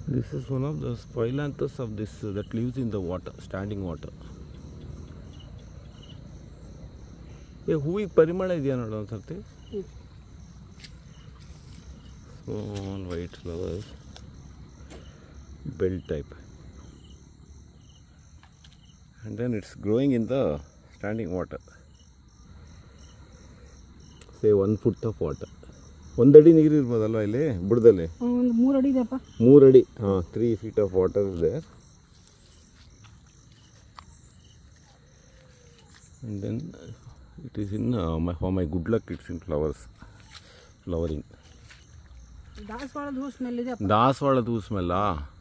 This is one of the phyllanthus of this uh, that lives in the water, standing water. ಏ ಹೂವಿಗೆ ಪರಿಮಳ ಇದೆಯಾ ನೋಡು ಒಂದು ಸರ್ತಿ small white flowers bell type and then it's growing in the standing water say one foot of water ಒಂದಡಿ ನೀರು ಇರ್ಬೋದಲ್ವ ಇಲ್ಲಿ ಬುಡದಲ್ಲಿ ಒಂದು ಮೂರು ಅಡಿ ಇದೆಯಪ್ಪ ಮೂರು ಅಡಿ ಹಾಂ ತ್ರೀ ಫೀಟ್ ಆಫ್ ವಾಟರ್ ಇದೆ and then it is in uh, my for my good luck it's in flowers flowering ದಾಸವಾಳದ ಹೂ ಸ್ಮೆಲ್ ಇದೆಯಪ್ಪ ದಾಸವಾಳದ ಹೂ ಸ್ಮೆಲ್ಲಾ